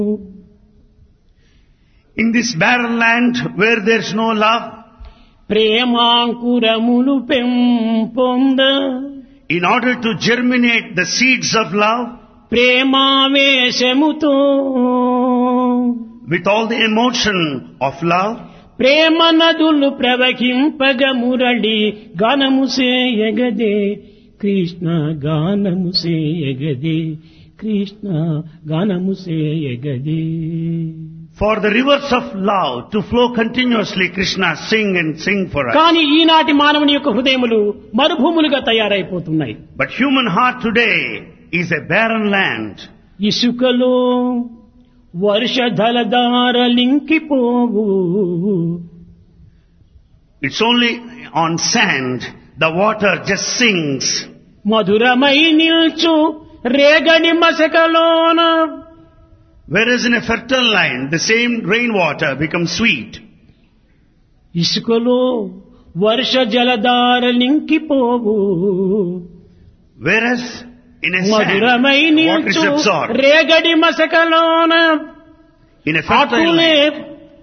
In this barren land where there's no love, ప్రేమాంకురములు పెంపొంద in order to germinate the seeds of love, ప్రేమావేశముతో with all the emotion of love, ప్రేమ నదులు ప్రవహింపగ మురళి గానము సేయగదే కృష్ణ గానము సేయగదే కృష్ణ గానము సేయగదే for the rivers of love to flow continuously, Krishna sing and sing for us. కానీ ఈనాటి మానవుని యొక్క హృదయములు మరుభూములుగా తయారైపోతున్నాయి But human heart today is a barren land. ఇసుకలో వర్షధలదారలింకిపోవు It's only on sand, the water just sings. మధురమై నిల్చు రేగడి మసకలోన Whereas in a fertile land, the same rainwater becomes sweet. ఇసుకలో వర్ష జలధారలింకిపోవు Whereas in a sand, మధురమై water is నిల్చు absorbed. రేగడి మసకలోన In a fertile అటులే land,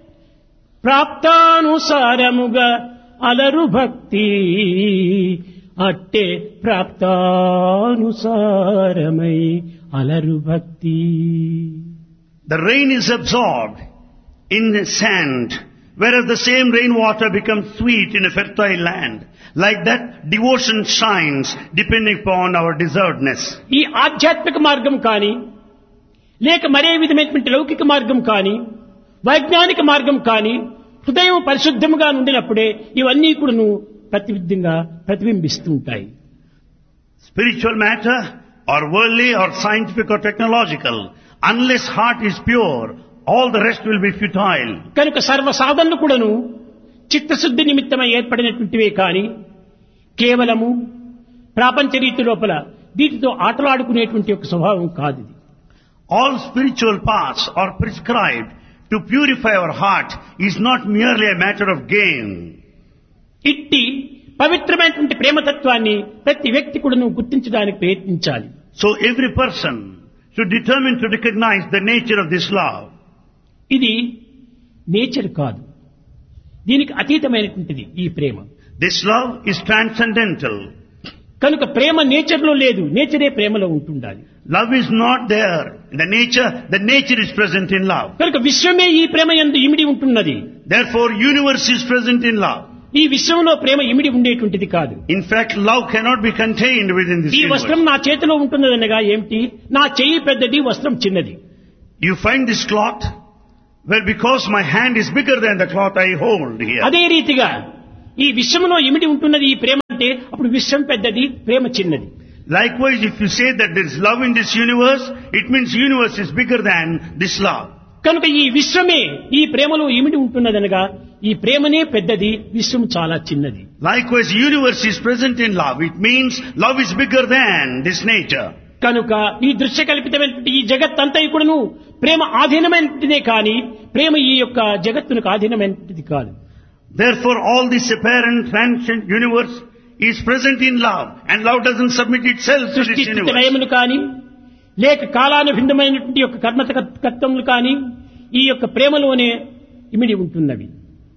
ప్రాప్తానుసారముగా అలరు భక్తి అట్టే ప్రాప్తానుసారమై అలరు భక్తి the rain is absorbed in the sand, whereas the same rainwater becomes sweet in a fertile land. Like that, devotion shines depending upon our deservedness. ఈ ఆధ్యాత్మిక మార్గం కానీ లేక మరే విధమైనటువంటి లౌకిక మార్గం కానీ వైజ్ఞానిక మార్గం కానీ హృదయం పరిశుద్ధముగా ఉండినప్పుడే ఇవన్నీ కూడాను ప్రతివిధంగా ప్రతిబింబిస్తూ ఉంటాయి Spiritual matter, or worldly, or scientific, or technological, unless heart is pure, all the rest will be futile. కనుక సర్వ సాధనలు కూడాను చిత్తశుద్ధి నిమిత్తమై ఏర్పడినటువంటివే కాని కేవలము ప్రాపంచ రీతి లోపల వీటితో ఆటలాడుకునేటువంటి ఒక స్వభావం కాదు ఇది All spiritual paths are prescribed to purify our heart is not merely a matter of gain. ఇట్టి పవిత్రమైనటువంటి ప్రేమతత్వాన్ని ప్రతి వ్యక్తి కూడాను గుర్తించడానికి ప్రయత్నించాలి So every person should determine to recognize the nature of this love. ఇది నేచర్ కాదు దీనికి అతీతమైనటువంటిది ఈ ప్రేమ This love is transcendental. కనుక ప్రేమ నేచర్లో లేదు నేచరే ప్రేమలో ఉంటుండాలి Love is not there in the nature. The nature is present in love. కనుక విశ్వమే ఈ ప్రేమ ఎందు ఇమిడి ఉంటున్నది Therefore, universe is present in love. ఈ విశ్వంలో ప్రేమ ఇమిడి ఉండేటువంటిది కాదు In fact, love cannot be contained within this ఈ వస్త్రం universe. నా చేతిలో ఉంటున్నదనగా ఏమిటి నా చెయ్యి పెద్దది వస్త్రం చిన్నది You find this cloth, well, because my hand is bigger than the cloth I hold here. అదే రీతిగా ఈ విశ్వంలో ఇమిడి ఉంటున్నది ఈ ప్రేమ అంటే అప్పుడు విశ్వం పెద్దది ప్రేమ చిన్నది Likewise, if you say that there is love in this universe, it means universe is bigger than this love. కనుక ఈ విశ్వమే ఈ ప్రేమలో ఇమిడి ఉంటున్నదనగా ఈ ప్రేమనే పెద్దది విశ్వం చాలా చిన్నది Likewise, universe is present in love. It means love is bigger than this nature. కనుక ఈ దృశ్య కల్పితమైనటువంటి ఈ జగత్ అంతా కూడాను ప్రేమ ఆధీనమైనటువంటిదే కానీ ప్రేమ ఈ యొక్క జగత్తునికి ఆధీనమైనటువంటిది కాదు Therefore, all this apparent transient universe is present in love, and love doesn't submit itself to సృష్టి this స్థితి universe. లయములు కానీ లేక కాలానుభిన్నమైనటువంటి యొక్క కర్మ కర్తములు కానీ ఈ యొక్క ప్రేమలోనే ఇమిడి ఉంటున్నవి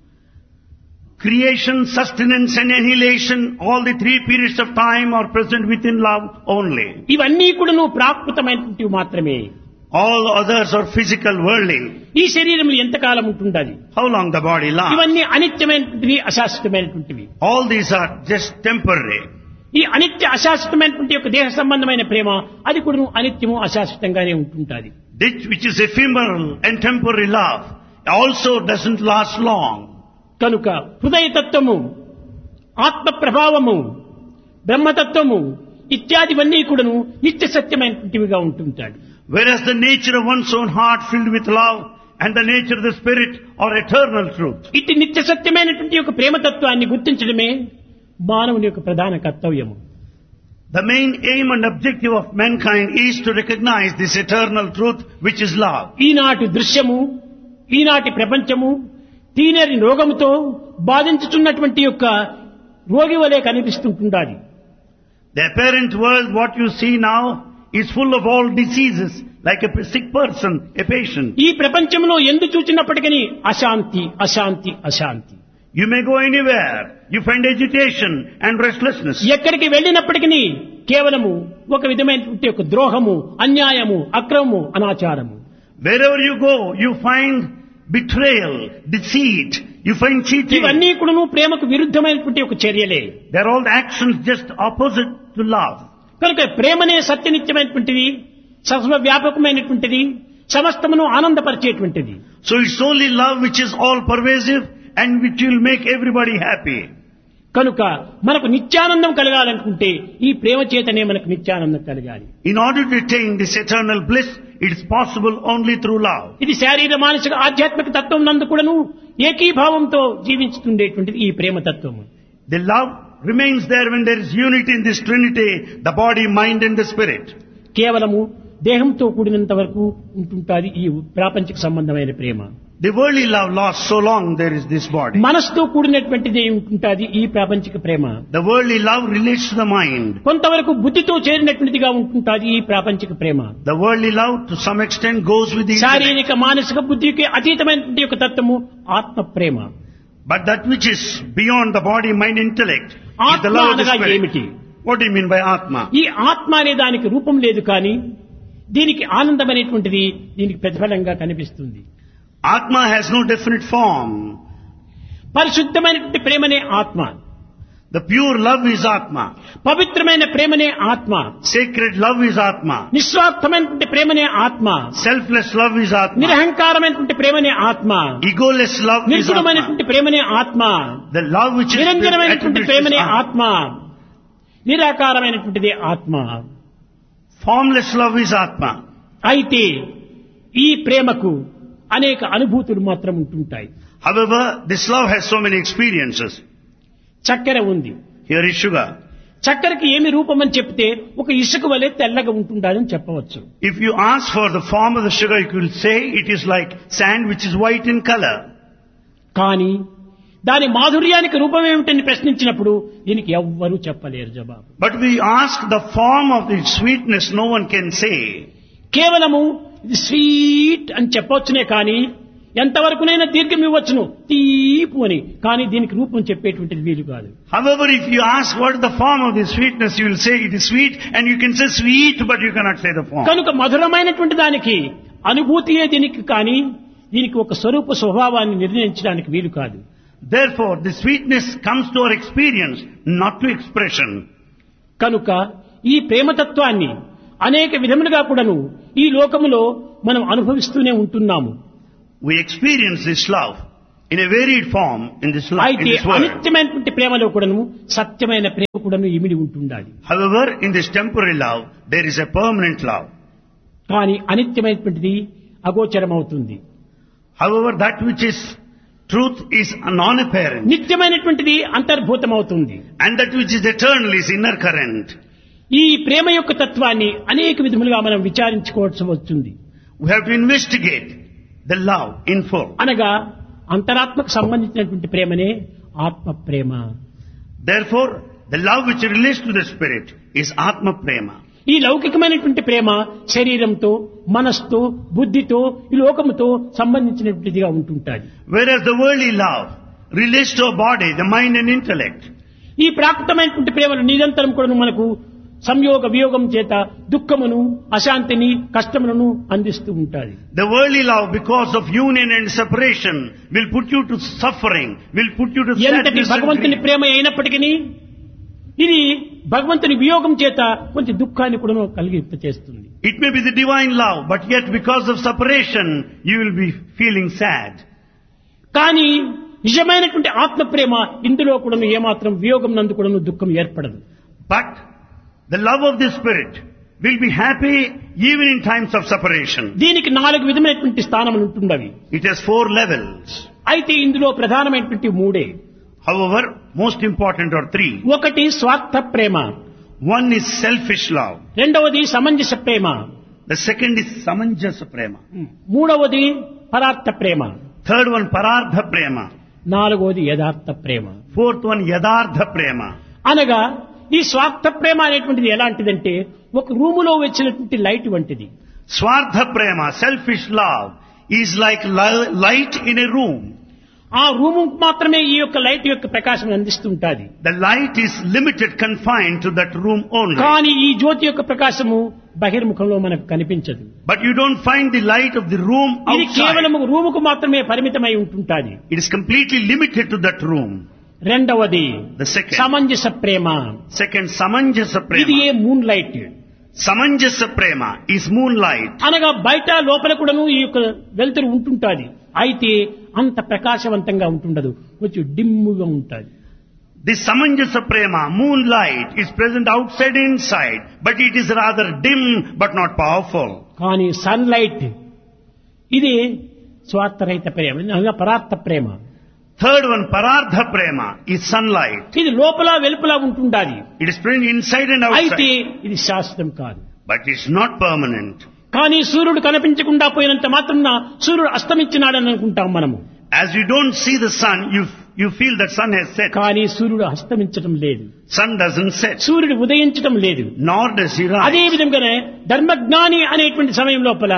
Creation, sustenance, and annihilation, all the three periods of time are present within love only. ఇవన్నీ కూడాను ప్రాకృతమైనటువంటివి మాత్రమే All others are physical, worldly. ఈ శరీరం ఎంతకాలం ఉంటుండాలి How long the body lasts? ఇవన్నీ అనిత్యమైనటువంటివి అశాశ్వతమైనటువంటివి All these are just temporary. ఈ అనిత్య అశాశ్వతమైనటువంటి యొక్క దేహ సంబంధమైన ప్రేమ అది కూడా అనిత్యము అశాశ్వతంగానే ఉంటుంటుంది This which is ephemeral and temporary love also doesn't last long. కనుక హృదయతత్వము ఆత్మ ప్రభావము బ్రహ్మతత్వము ఇత్యాదివన్నీ కూడాను నిత్య సత్యమైనటువంటివిగా ఉంటుంటాడు Whereas the nature of one's own heart filled with love and the nature of the spirit are eternal truth. ఇట్టి నిత్య సత్యమైనటువంటి యొక్క ప్రేమతత్వాన్ని గుర్తించడమే మానవుని యొక్క ప్రధాన కర్తవ్యము The main aim and objective of mankind is to recognize this eternal truth which is love. ఈనాటి దృశ్యము ఈనాటి ప్రపంచము తీనరి రోగముతో బాధించుతున్నటువంటి యొక్క రోగి వలె కనిపిస్తుంటుండాలి The apparent world, what you see now, is full of all diseases like a sick person, a patient. ఈ ప్రపంచంలో ఎందు చూచినప్పటికీ అశాంతి అశాంతి అశాంతి You may go anywhere. You find agitation and restlessness. ఎక్కడికి వెళ్ళినప్పటికీ కేవలము ఒక విధమైనటువంటి ఒక ద్రోహము అన్యాయము అక్రమము అనాచారము Wherever you go, you find betrayal, deceit, you find cheating. ఇవన్నీ కూడాను ప్రేమకు విరుద్ధమైనటువంటి ఒక చర్యలే They're all actions just opposite to love. కనుక ప్రేమనే సత్యనిత్యమైనటువంటిది సర్వవ్యాపకమైనటువంటిది సమస్తమును ఆనందపరిచేటువంటిది So it's only love which is all pervasive and which will make everybody happy. కనుక మనకు నిత్యానందం కలగాలనుకుంటే ఈ ప్రేమ చేతనే మనకు నిత్యానందం కలగాలి In order to attain this eternal bliss, it is possible only through love. ఇది శారీర మానసిక ఆధ్యాత్మిక తత్వం నందు కూడాను ఏకీభావంతో జీవించుతుండేటువంటిది ఈ ప్రేమ తత్వము The love remains there when there is unity in this trinity, the body, mind and the spirit. కేవలము దేహంతో కూడినంత వరకు ఉంటుంటాది ఈ ప్రాపంచిక సంబంధమైన ప్రేమ The worldly love lasts so long there is this body. మనసుతో కూడినటువంటిది ఉంటుంటాది ఈ ప్రాపంచిక ప్రేమ The worldly love relates to the mind. కొంతవరకు బుద్ధితో చేరినటువంటిదిగా ఉంటుంటాది ఈ ప్రాపంచిక ప్రేమ The worldly love to some extent goes with the intellect. శారీరక మానసిక బుద్ధికి అతీతమైనటువంటి యొక్క తత్వము ఆత్మ ప్రేమ But that which is beyond the body, mind, intellect is the ఆత్మ love of the అనగా spirit. ఏమిటి What do you mean by Atma? ఈ ఆత్మ అనే దానికి రూపం లేదు కానీ దీనికి ఆనందం అనేటువంటిది దీనికి ప్రతిఫలంగా కనిపిస్తుంది Atma has no definite form. పరిశుద్ధమైనటువంటి ప్రేమనే ఆత్మ The pure love is Atma. పవిత్రమైన ప్రేమనే ఆత్మ Sacred love is Atma. నిస్వార్థమైనటువంటి ప్రేమనే ఆత్మ Selfless love is Atma. నిరహంకారమైనటువంటి ప్రేమనే ఆత్మ Egoless love is Atma. నిర్గుణమైనటువంటి ప్రేమనే ఆత్మ The love which is నిరంజనమైనటువంటి attributed ప్రేమనే is Atma. ఆత్మ నిరాకారమైనటువంటిది ఆత్మ Formless love is Atma. అయితే ఈ ప్రేమకు అనేక అనుభూతులు మాత్రం ఉంటుంటాయి However, this love has so many experiences. చక్కెర ఉంది Here is sugar. చక్కెరకి ఏమి రూపం అని చెప్తే ఒక ఇసుక వలె తెల్లగా ఉంటుందని చెప్పవచ్చు If you ask for the form of the sugar, you will say it is like sand which is white in color. కానీ దాని మాధుర్యానికి రూపం ఏమిటని ప్రశ్నించినప్పుడు దీనికి ఎవ్వరూ చెప్పలేరు జవాబు But we ask the form of the sweetness, no one can say. కేవలము ఇది స్వీట్ అని చెప్పవచ్చునే కానీ ఎంతవరకునైనా దీర్ఘం ఇవ్వచ్చును తీపు అని కానీ దీనికి రూపం చెప్పేటువంటిది వీలు కాదు However, if you ask what is the form of the sweetness, you will say it is sweet, and you can say sweet, but you cannot say the form. కనుక మధురమైనటువంటి దానికి అనుభూతియే దీనికి కానీ దీనికి ఒక స్వరూప స్వభావాన్ని నిర్ణయించడానికి వీలు కాదు Therefore, the sweetness comes to our experience, not to expression. కనుక ఈ ప్రేమతత్వాన్ని అనేక విధములుగా కూడాను ఈ లోకములో మనం అనుభవిస్తూనే ఉంటున్నాము We experience this love in a varied form in this, life, in అయితే this world. అనిత్యమైనటువంటి ప్రేమలో కూడాను సత్యమైన ప్రేమ కూడాను ఇమిడి ఉంటుండాలి However, in this temporary love, there is a permanent love. కానీ అనిత్యమైనటువంటిది అగోచరమవుతుంది However, that which is truth is non-apparent, నిత్యమైనటువంటిది అంతర్భూతమవుతుంది and that which is eternal is inner current. ఈ ప్రేమ యొక్క తత్వాన్ని అనేక విధములుగా మనం విచారించుకోవాల్సి వస్తుంది We have to investigate the love in full. అనగా అంతరాత్మకు సంబంధించినటువంటి ప్రేమనే ఆత్మ ప్రేమ Therefore, the love which relates to the spirit is Atma Prema. ఈ లౌకికమైనటువంటి ప్రేమ శరీరంతో మనస్తో బుద్ధితో ఈ లోకముతో సంబంధించినటువంటిదిగా ఉంటుంటాది Whereas the worldly love relates to a body, the mind and intellect. ఈ ప్రాకృతమైనటువంటి ప్రేమలు నిరంతరం కూడా మనకు సంయోగ వియోగం చేత దుఃఖమును అశాంతిని కష్టములను అందిస్తూ ఉంటాది The worldly love, because of union and separation, will put you to suffering, will put you to ఎంతటి sadness and భగవంతుని grief. ప్రేమ అయినప్పటికీ ఇది భగవంతుని వియోగం చేత కొంచెం దుఃఖాన్ని కూడా కలిగింప చేస్తుంది It may be the divine love, but yet because of separation, you will be feeling sad. కానీ నిజమైనటువంటి ఆత్మ ప్రేమ ఇందులో కూడా ఏమాత్రం వియోగం నందు కూడా దుఃఖం ఏర్పడదు But the love of the spirit will be happy even in times of separation. దీనికి నాలుగు విధమైనటువంటి స్థానములు ఉంటున్నవి It has four levels. అయితే ఇందులో ప్రధానమైనటువంటి మూడే However, most important are three. ఒకటి స్వార్థ ప్రేమ One is selfish love. రెండవది సమంజస ప్రేమ The second is samanjasa prema. మూడవది పరార్థ ప్రేమ Third one parardha prema. నాలుగవది యథార్థ ప్రేమ Fourth one yadardha prema. అనగా ఈ స్వార్థ ప్రేమ అనేటువంటిది ఎలాంటిదంటే ఒక రూములో వచ్చినటువంటి లైట్ వంటిది Swartha prema, selfish love, is like li- light in a room. ఆ రూము మాత్రమే ఈ యొక్క లైట్ యొక్క ప్రకాశం అందిస్తుంటాది The light is limited, confined to that room only. కానీ ఈ జ్యోతి యొక్క ప్రకాశము బహిర్ముఖంలో మనకు కనిపించదు But you don't find the light of the room ఇది outside. కేవలం రూముకు మాత్రమే పరిమితమై ఉంటుంటాది It is completely limited to that room. రెండవది The second. సమంజస ప్రేమ Second, Samanjasa ఇది Prema. A moonlight Samanjasa Prema is moonlight. అనగా బయట లోపల కూడాను ఈ యొక్క వెలుతురు ఉంటుంటాది అయితే అంత ప్రకాశవంతంగా ఉంటుండదు కొంచెం డిమ్ముగా ఉంటుంది This Samanjasa Prema, moonlight, is present outside and inside, but it is rather dim but not powerful. కానీ సన్లైట్ ఇది స్వార్థరహిత ప్రేమ అనగా పరార్థ ప్రేమ Third one, Parardha Prema, is sunlight. ఇది లోపల వెలుపల ఉంటుండాలి It is present inside and అయితే outside, ఇది శాశ్వతం కాదు but it's not permanent. కానీ సూర్యుడు కనిపించకుండా పోయినంత మాత్రం సూర్యుడు అస్తమించినాడని అనుకుంటాం మనము As you don't see the sun, you, you feel that sun has set. కానీ సూర్యుడు అస్తమించటం లేదు Sun doesn't set, సూర్యుడు ఉదయించటం లేదు nor does he అదే rise. విధంగానే ధర్మజ్ఞాని అనేటువంటి సమయం లోపల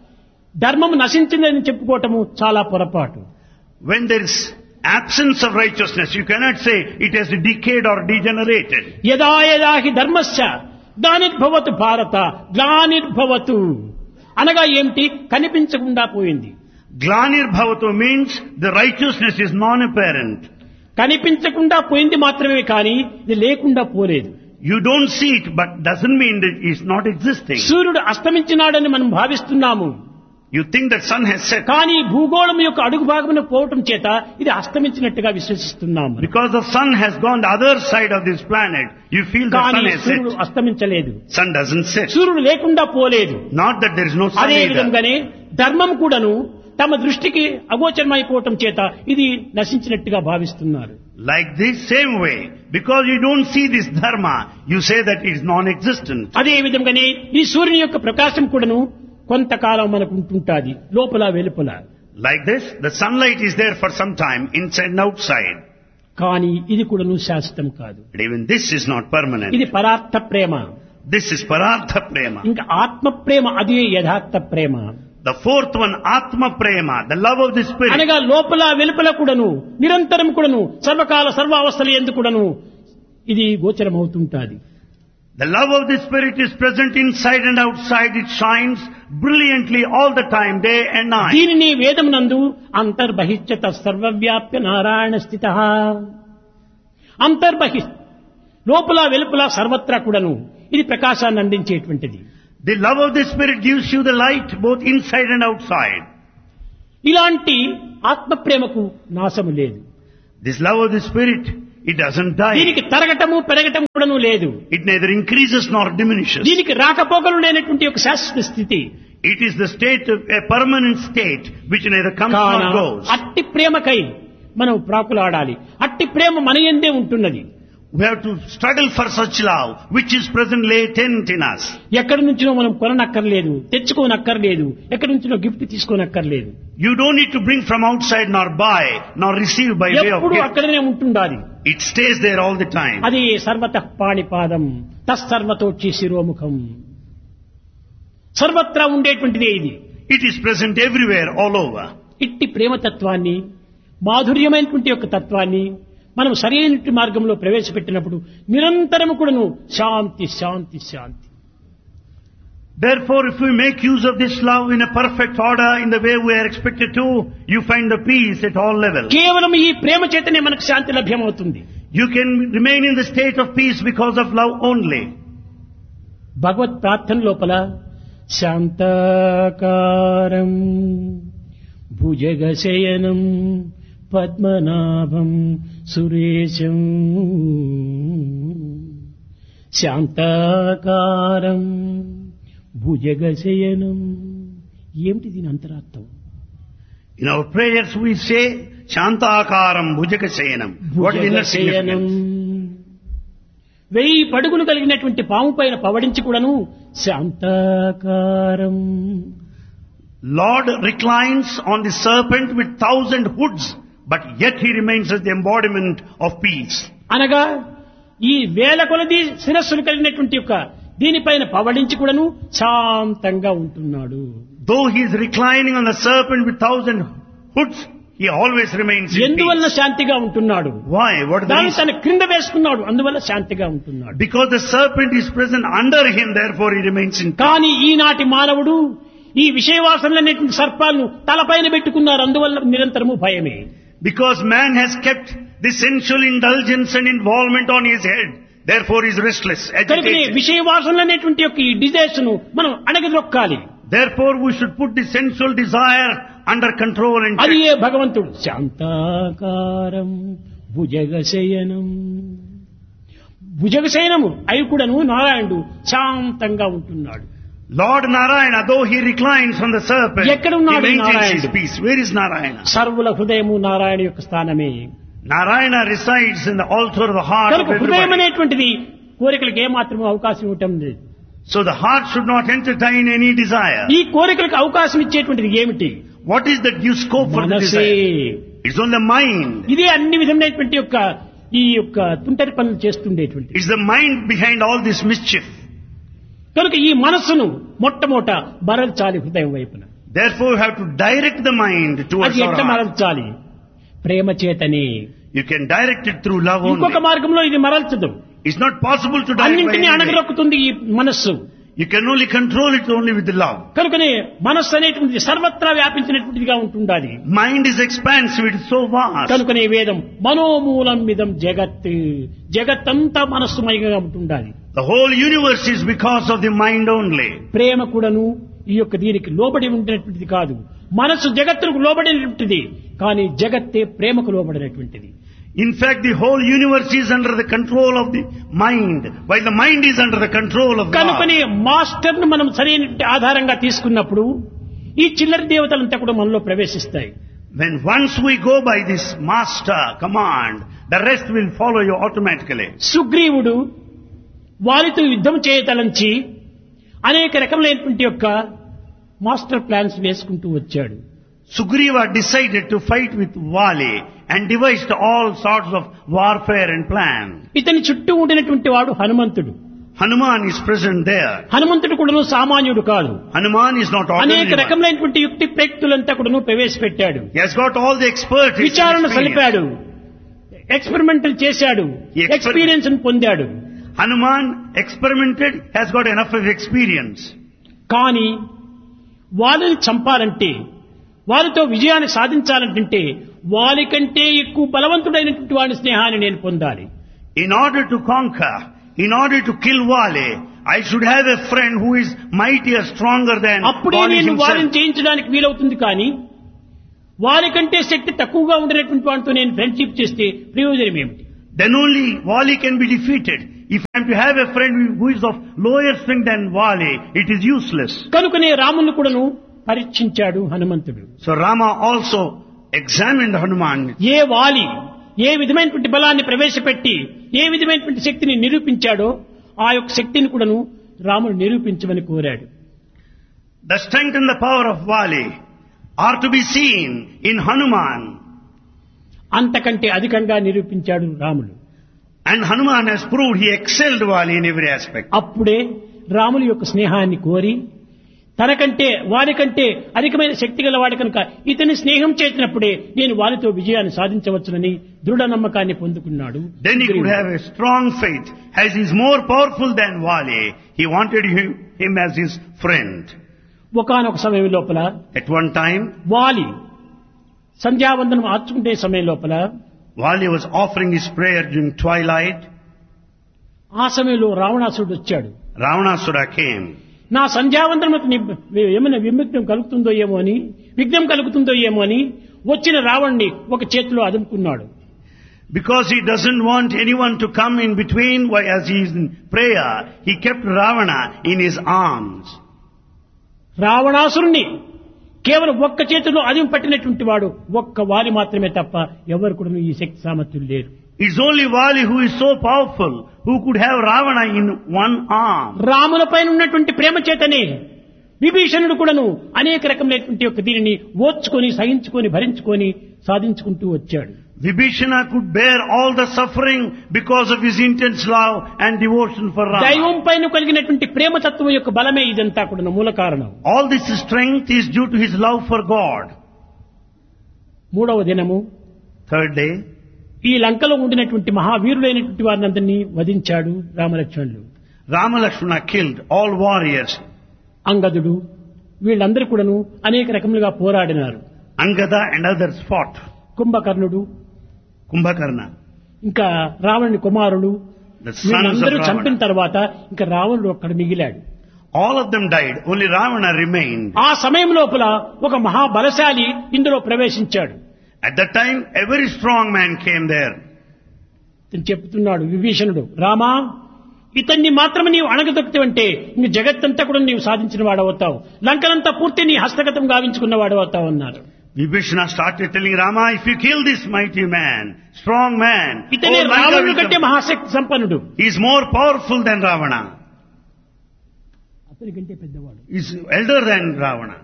ధర్మం నశించిందని చెప్పుకోవటము చాలా పొరపాటు When there is absence of righteousness, you cannot say it has decayed or degenerated. యదా యదా హి ధర్మస్య గ్లానిర్భవతు భారత గ్లానిర్భవతు అనగా ఏమిటి కనిపించకుండా పోయింది Glanir Bhavato means the righteousness is non-apparent. కనిపించకుండా పోయింది మాత్రమే కానీ ఇది లేకుండా పోలేదు You don't see it, but doesn't mean that it's not existing. సూర్యుడు అస్తమించినాడని మనం భావిస్తున్నాము You think that sun has set. కానీ భూగోళం యొక్క అడుగు భాగమున పోవటం చేత ఇది అస్తమించినట్టుగా విశ్వసిస్తున్నాము Because the sun has gone the other side of this planet, you feel the కానీ sun has సూర్యుడు set. అస్తమించలేదు Sun doesn't set. సూర్యుడు లేకుండా పోలేదు Not that there is no sun అదే either. విధంగానే ధర్మం కూడాను తమ దృష్టికి అగోచరమైపోవటం చేత ఇది నశించినట్టుగా భావిస్తున్నారు Like this same way, because you don't see this dharma, you say that it is non-existent. అదే విధంగానే ఈ సూర్యుని యొక్క ప్రకాశం కూడాను కొంతకాలం మనకు ఉంటుంటాది లోపల వెలుపల Like this, the sunlight is there for some time, inside and outside. కానీ ఇది కూడాను శాశ్వతం కాదు But even this is not permanent. ఇది పరార్థ ప్రేమ This is parartha prema. ఇంకా ఆత్మ ప్రేమ అదే యథార్థ ప్రేమ The fourth one, atma prema, the love of the spirit. అనగా లోపల వెలుపల కూడాను నిరంతరం కూడాను సర్వకాల సర్వావస్థలు ఎందు కూడాను ఇది గోచరమవుతుంటాది The love of the spirit is present inside and outside. It shines brilliantly all the time, day and night. దీనిని వేదమునందు అంతర్బహిష్యత సర్వవ్యాప్య నారాయణ స్థిత అంతర్బహి లోపల వెలుపల సర్వత్రా కూడాను ఇది ప్రకాశాన్ని అందించేటువంటిది The love of the spirit gives you the light both inside and outside. ఇలాంటి ఆత్మ ప్రేమకు నాశము లేదు This love of the spirit, it doesn't die. దీనికి తరగటము పెరగటం కూడాను లేదు It neither increases nor diminishes. దీనికి రాకపోకలు లేనటువంటి ఒక శాశ్వత స్థితి It is the state of a permanent state which neither comes కాన nor goes. అట్టి ప్రేమకై మనం ప్రాకులాడాలి అట్టి ప్రేమ మన ఎందే ఉంటున్నది We have to struggle for such love which is present latent in us. ఎక్కడి నుంచినో మనం కొననక్కర్లేదు తెచ్చుకోనక్కర్లేదు ఎక్కడి నుంచినో గిఫ్ట్ తీసుకోనక్కర్లేదు You don't need to bring from outside nor buy nor receive by way of ఎప్పుడు gift. అక్కడనే ఉంటుండాలి It stays there all the time. అది సర్వత పాణిపాదం తస్సర్వతోచి శిరోముఖం సర్వత్రా ఉండేటువంటిదే ఇది It is present everywhere, all over. ఇట్టి ప్రేమతత్వాన్ని మాధుర్యమైనటువంటి యొక్క తత్వాన్ని మనం సరైన మార్గంలో ప్రవేశపెట్టినప్పుడు నిరంతరం కూడాను శాంతి శాంతి శాంతి Therefore, if we make use of this love in a perfect order, in the way we are expected to, you find the peace at all levels. కేవలం ఈ ప్రేమ చేతనే మనకు శాంతి లభ్యమవుతుంది You can remain in the state of peace because of love only. భగవత్ ప్రార్థన లోపల శాంతాకారం భుజగశయనం పద్మనాభం సురేశం శాంతాకారం భుజగశయనం ఏమిటి దీని అంతరార్థం In our prayers we say, Shantakaram Bhujakasayanam. What is the inner భుజగశయనం significance? వెయ్యి పడుగులు కలిగినటువంటి పాము పైన పవడించి కూడాను శాంతాకారం Lord reclines on the serpent with thousand hoods, but yet he remains as the embodiment of peace. అనగా ఈ వేల కొలది శిరస్సులు కలిగినటువంటి యొక్క దీనిపైన పవడించి కూడాను శాంతంగా ఉంటున్నాడు Though he is reclining on the serpent with thousand hoods, he always remains in ఎందువల్ల peace. శాంతిగా ఉంటున్నాడు Why? What is the దాన్ని reason? తన క్రింద వేసుకున్నాడు అందువల్ల శాంతిగా ఉంటున్నాడు Because the serpent is present under him, therefore he remains in peace. కానీ ఈనాటి మానవుడు ఈ విషయవాసనలనేటువంటి సర్పాలను తలపైన పెట్టుకున్నారు అందువల్ల నిరంతరము భయమే Because man has kept the sensual indulgence and involvement on his head, therefore he is restless, కనుకనే agitated. విషయవాసనలనేటువంటి యొక్క ఈ డిజైర్స్ ను మనం అణగదొక్కాలి Therefore we should put the sensual desire under control and అది check. ఏ భగవంతుడు శాంతాకారం భుజగశయనం భుజగశయనము అవి కూడాను నారాయణుడు శాంతంగా ఉంటున్నాడు Lord Narayana, though he reclines on the serpent, he ఎక్కడున్నాడు ఈ maintains his నారాయణుడు? peace. Where is Narayana? సర్వుల హృదయము నారాయణ యొక్క స్థానమే Narayana resides in the altar of the heart of కనుక హృదయం everybody. అనేటువంటిది కోరికలకు ఏమాత్రం అవకాశం ఇవ్వటం లేదు So the heart should not entertain any desire. ఈ కోరికలకు అవకాశం ఇచ్చేటువంటిది ఏమిటి What is the due scope for the మనసే desire? It's on the mind. ఇదే అన్ని విధమైనటువంటి యొక్క ఈ యొక్క తుంటరి పనులు చేస్తుండేటువంటి It's the mind behind all this mischief. కనుక ఈ మనస్సును మొట్టమొదట మరల్చాలి హృదయం వైపున Therefore, you have to direct the mind towards అది our ఎట్లా heart. మరల్చాలి Prema చేతని You can direct it through love ఇంకొక only. మార్గంలో ఇది మరల్చదు It's not possible to direct by అన్నింటినీ any way. అణగరొక్కుతుంది ఈ మనస్సు You can only control it only with the love. కనుకనే మనస్సు అనేటువంటిది సర్వత్రా వ్యాపించినటువంటిదిగా ఉంటుండాలి Mind is expansive, it's so vast. కనుకనే వేదం మనోమూలం విధం జగత్ జగత్తంతా మనస్సుమయంగా ఉంటుండాలి The whole universe is because of the mind only. ప్రేమ కూడాను ఈ యొక్క దీనికి లోబడి ఉండినటువంటిది కాదు మనస్సు జగత్తుకు లోబడినటువంటిది కానీ జగత్తే ప్రేమకు లోబడినటువంటిది In fact, the whole universe is under the control of the mind, while the mind is under the control of God. కనుకనే మాస్టర్ ను మనం సరైన ఆధారంగా తీసుకున్నప్పుడు ఈ చిల్లర దేవతలంతా కూడా మనలో ప్రవేశిస్తాయి When once we go by this master command, the rest will follow you automatically. సుగ్రీవుడు వారితో యుద్ధం చేయతలంచి అనేక రకములైనటువంటి యొక్క మాస్టర్ ప్లాన్స్ వేసుకుంటూ వచ్చాడు Sugriva decided to fight with Vali and devised all sorts of warfare and plan. ఇతని చుట్టూ ఉండినటువంటి వాడు హనుమంతుడు Hanuman is present there. హనుమంతుడు కూడాను సామాన్యుడు కాదు Hanuman is not అనేక ordinary. one. రకములైనటువంటి యుక్తి ప్రయుక్తులంతా కూడాను ప్రవేశపెట్టాడు He has got all the expertise. and విచారణ experience. సలిపాడు ఎక్స్పెరిమెంటల్ చేశాడు ఈ exper- ఎక్స్పీరియన్స్ పొందాడు Hanuman experimented, has got enough of experience. కానీ వాళ్ళని చంపాలంటే వారితో విజయాన్ని సాధించాలంటే వారికంటే ఎక్కువ బలవంతుడైనటువంటి వాడి స్నేహాన్ని నేను పొందాలి In order to conquer, in order to kill Vali, I should have a friend who is mightier, stronger than అప్పుడే Vali నేను వారిని himself. జయించడానికి వీలవుతుంది కానీ వారికంటే శక్తి తక్కువగా ఉండినటువంటి వాడితో నేను ఫ్రెండ్షిప్ చేస్తే ప్రయోజనం ఏమిటి Then only Vali can be defeated. If I am to have a friend who is of lower strength than Vali, it is useless. కనుకనే రాముని కూడాను పరీక్షించాడు హనుమంతుడు So Rama also examined Hanuman. ఏ వాలి ఏ విధమైనటువంటి బలాన్ని ప్రవేశపెట్టి ఏ విధమైనటువంటి శక్తిని నిరూపించాడో ఆ యొక్క శక్తిని కూడాను రాముడు నిరూపించమని కోరాడు The strength and the power of Vali are to be seen in Hanuman. అంతకంటే అధికంగా నిరూపించాడు రాముడు And Hanuman has proved he excelled Vali in every aspect. అప్పుడే రాముని యొక్క స్నేహాన్ని కోరి తనకంటే వారికంటే అధికమైన శక్తి గల వాడి కనుక ఇతని స్నేహం చేసినప్పుడే నేను వారితో విజయాన్ని సాధించవచ్చునని దృఢ నమ్మకాన్ని పొందుకున్నాడు Then he could have a strong faith. As he is more powerful than Vali, he wanted him, him as his friend. ఒకనొక సమయం లోపల At one time, వాలి సంధ్యావందనం ఆర్చుకుంటే సమయం లోపల Vali was offering his prayer during twilight. ఆ సమయంలో రావణాసుడు వచ్చాడు Ravanasura came. నా సంధ్యావందనముకు ని- ఏమైనా విముగ్నం కలుగుతుందో ఏమో అని విఘ్నం కలుగుతుందో ఏమో అని వచ్చిన రావణ్ణి ఒక చేతిలో అదుముకున్నాడు Because he doesn't want anyone to come in between while as he is in prayer, he kept Ravana in his arms. రావణాసురుణ్ణి కేవలం ఒక్క చేతిలో అదిం పట్టినటువంటి వాడు ఒక్క వారి మాత్రమే తప్ప ఎవరు కూడా ఈ శక్తి సామర్థ్యం లేరు It's only Vali who is so powerful who could have Ravana in one arm. రాముల పైన ఉన్నటువంటి ప్రేమ చేతనే విభీషణుడు కూడాను అనేక రకమైనటువంటి యొక్క దీనిని ఓర్చుకొని సహించుకొని భరించుకొని సాధించుకుంటూ వచ్చాడు Vibhishana could bear all the suffering because of his intense love and devotion for Rama. దైవం పైన కలిగినటువంటి ప్రేమతత్వం యొక్క బలమే ఇదంతా కూడా మూల కారణం All this strength is due to his love for God. మూడవ దినము Third day, ఈ లంకలో ఉండినటువంటి మహావీరులైనటువంటి వారిని అందరినీ వధించాడు రామలక్ష్మణులు Rama Lakshmana killed all warriors. అంగదుడు వీళ్ళందరూ కూడాను అనేక రకములుగా పోరాడినారు Angada and others fought. కుంభకర్ణుడు Kumbhakarna, ఇంకా రావణుని కుమారుడు the sons of వీళ్ళందరూ చంపిన Ravana. తర్వాత ఇంకా రావణుడు ఒక్కడ మిగిలాడు All of them died. Only Ravana remained. ఆ సమయం లోపల ఒక మహాబలశాలి ఇందులో ప్రవేశించాడు At that time, a very strong man came there. ఇతను చెప్తున్నాడు విభీషణుడు రామా ఇతన్ని మాత్రమే నీవు అణగదొక్కుతావంటే ఇంక జగత్తంతా కూడా నీవు సాధించిన వాడవుతావు లంకనంతా పూర్తి నీ హస్తగతం గావించుకున్న వాడవుతావు అన్నారు Vibhishana started telling Rama, if you kill this mighty man, strong man, ఇతనే oh, Lanka రావణుడు will కంటే come. మహాశక్తి సంపన్నుడు he is more powerful than Ravana. అతని కంటే పెద్దవాడు He is elder than Ravana.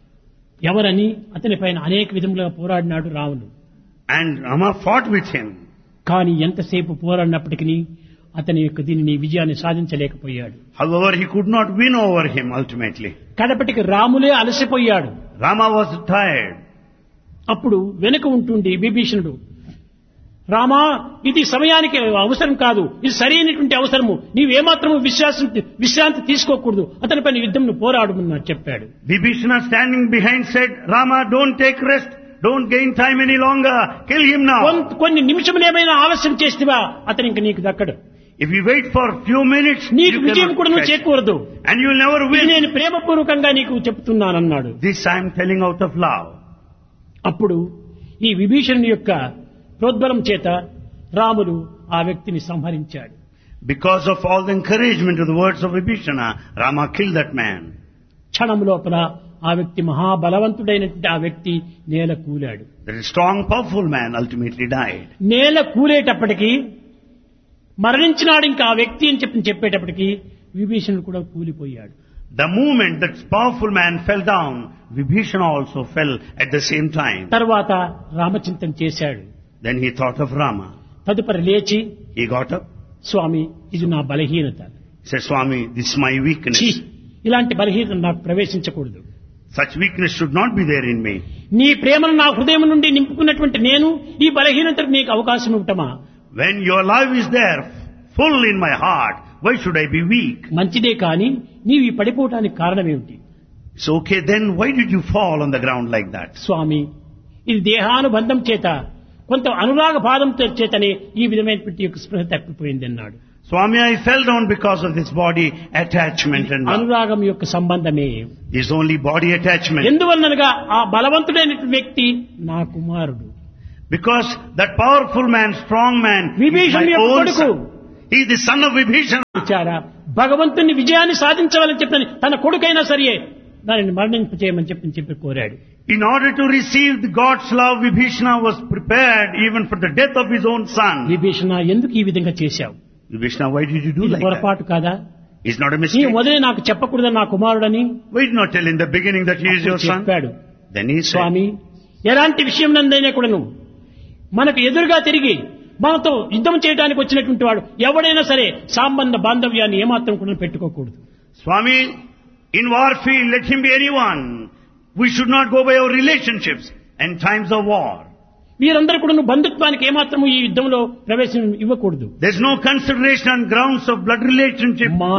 ఎవరని అతని పైన అనేక విధములుగా పోరాడినాడు రావణుడు And Rama fought with him. కానీ ఎంతసేపు పోరాడినప్పటికీ అతని యొక్క దీనిని విజయాన్ని సాధించలేకపోయాడు However, he could not win over him ultimately. కడపటికి రాములే అలసిపోయాడు Rama was tired. అప్పుడు వెనుక ఉంటుండి విభీషణుడు రామా ఇది సమయానికి అవసరం కాదు ఇది సరైనటువంటి అవసరము నీవేమాత్రము విశ్వాసం విశ్రాంతి తీసుకోకూడదు అతనిపైన యుద్ధం పోరాడమని చెప్పాడు Vibhishana standing behind said, Rama, don't take rest. Don't gain time any longer. Kill him now. కొన్- కొన్ని నిమిషములేమైనా ఆలస్యం చేస్తేవా అతను ఇంక నీకు దక్కడు If you wait for few minutes, నీకు you విజయం కూడా cannot నువ్వు catch. చేకూడదు And you will never ఇది win. నేను ప్రేమపూర్వకంగా నీకు చెప్తున్నానన్నాడు This I am telling out of love. అప్పుడు ఈ విభీషణుని యొక్క ప్రోద్బలం చేత రాముడు ఆ వ్యక్తిని సంహరించాడు Because of all the encouragement of the words of Vibhishana, Rama killed that man. క్షణం లోపల ఆ వ్యక్తి మహాబలవంతుడైనటువంటి ఆ వ్యక్తి నేల కూలాడు That strong, powerful man ultimately died. నేల కూలేటప్పటికి మరణించినాడు ఇంకా ఆ వ్యక్తి అని చెప్పి చెప్పేటప్పటికి విభీషణుడు కూడా కూలిపోయాడు The moment that powerful man fell down, Vibhishana also fell at the same time. తర్వాత రామచింతన చేశాడు Then he thought of Rama. తదుపరి లేచి He got up. స్వామి ఇది నా బలహీనత He said, Swami, this is my weakness. ఛీ, ఇలాంటి బలహీనత నాకు ప్రవేశించకూడదు Such weakness should not be there in me. నీ ప్రేమను నా హృదయం నుండి నింపుకున్నటువంటి నేను ఈ బలహీనతకు నీకు అవకాశం ఇవ్వటమా When your love is there, full in my heart, why should I be weak? మంచిదే కాని నీవు ఈ పడిపోవటానికి కారణం ఏమిటి It's okay, then why did you fall on the ground like that? స్వామి ఇది దేహానుబంధం చేత కొంత అనురాగ బాధం చేతనే ఈ విధమైనటువంటి యొక్క స్పృహ తప్పిపోయింది అన్నాడు Swami, I fell down because of this body attachment and love. అనురాగం యొక్క సంబంధమే It's only body attachment. ఎందువల్లనగా ఆ బలవంతుడైనటువంటి వ్యక్తి నా కుమారుడు Because that powerful man, strong man, is విభీషణుని my యొక్క own కొడుకు son. He is the son of Vibhishana. విచారా భగవంతుని విజయాన్ని సాధించవాలని చెప్పని తన కొడుకైనా సరే దానిని మరణింపచేయమని చెప్పి చెప్పి కోరాడు In order to receive the God's love, Vibhishana was prepared even for the death of his own son. Vibhishana ఎందుకు ఈ విధంగా చేశావు Vibhishana, why did you do ఇది like that? పొరపాటు కాదా It's not a నీ mistake. మొదలే నాకు చెప్పకూడదని నా కుమారుడని Why did not tell in the beginning that he is your son? చెప్పాడు Then he said, స్వామి ఎలాంటి విషయం నందైనా కూడాను మనకు ఎదురుగా తిరిగి మనతో యుద్ధం చేయడానికి వచ్చినటువంటి వాడు ఎవడైనా సరే సంబంధ బాంధవ్యాన్ని ఏమాత్రం కూడా పెట్టుకోకూడదు Swami, in warfield, let him be anyone. We should not go by our relationships and times of war. వీరందరూ కూడా బంధుత్వానికి ఏమాత్రము ఈ యుద్ధంలో ప్రవేశం ఇవ్వకూడదు There's no consideration on grounds of blood relationship మా